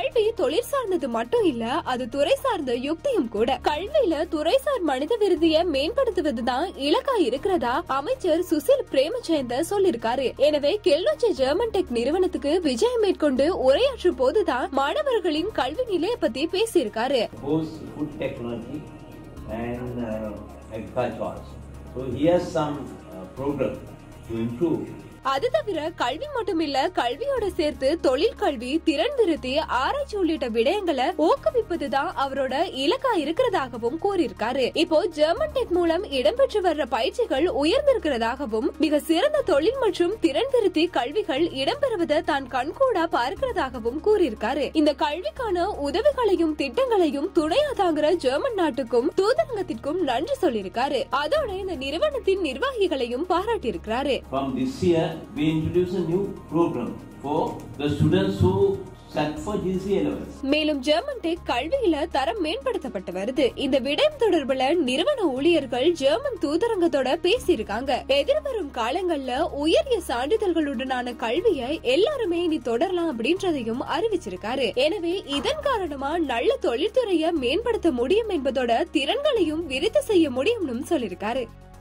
கல்வி தொழில் சார்ந்தது மட்டும் இல்ல அது துறை சார்ந்த யுக்தியும் கூட கல்வியில துறைசார் மனித விருதிய மேம்படுத்துவதுதான் இலக்கா இருக்கிறதா அமைச்சர் சுசில் பிரேமச்சந்திர சொல்லிருக்காரு எனவே கிளிநொச்சி ஜெர்மன் டெக் நிறுவனத்துக்கு விஜயம் மேற்கொண்டு உரையாற்றும் போதுதான் மாணவர்களின் கல்வி நிலையை பத்தி பேசியிருக்காரு both food technology and uh, agriculture also. So he has some uh, program to improve அது தவிர கல்வி மட்டுமில்ல கல்வியோட சேர்த்து தொழில் கல்வி திறன் விருத்தி ஆராய்ச்சி உள்ளிட்ட விடயங்களை ஊக்குவிப்பதுதான் அவரோட இலக்கா இருக்கிறதாகவும் கூறியிருக்காரு இப்போ ஜெர்மன் டெக் மூலம் இடம்பெற்று வர்ற பயிற்சிகள் உயர்ந்திருக்கிறதாகவும் மிக சிறந்த தொழில் மற்றும் திறன் விருத்தி கல்விகள் இடம்பெறுவதை தான் கண்கூடா பார்க்கிறதாகவும் கூறியிருக்காரு இந்த கல்விக்கான உதவிகளையும் திட்டங்களையும் துணையா தாங்குற ஜெர்மன் நாட்டுக்கும் தூதரங்கத்திற்கும் நன்றி சொல்லியிருக்காரு அதோட இந்த நிறுவனத்தின் நிர்வாகிகளையும் பாராட்டியிருக்கிறாரு From this year, we introduce a new program for the students who sat for GCA levels. மேலும் ஜெர்மன் டெக் கல்வியில தரம் மேம்படுத்தப்பட்டு வருது இந்த விடயம் தொடர்புல நிறுவன ஊழியர்கள் ஜெர்மன் தூதரங்கத்தோட பேசியிருக்காங்க எதிர்வரும் காலங்கள்ல உயரிய சான்றிதழ்களுடனான கல்வியை எல்லாருமே இனி தொடரலாம் அப்படின்றதையும் அறிவிச்சிருக்காரு எனவே இதன் காரணமா நல்ல தொழில்துறையை மேம்படுத்த முடியும் என்பதோட திறன்களையும் விருத்தி செய்ய முடியும்னு சொல்லிருக்காரு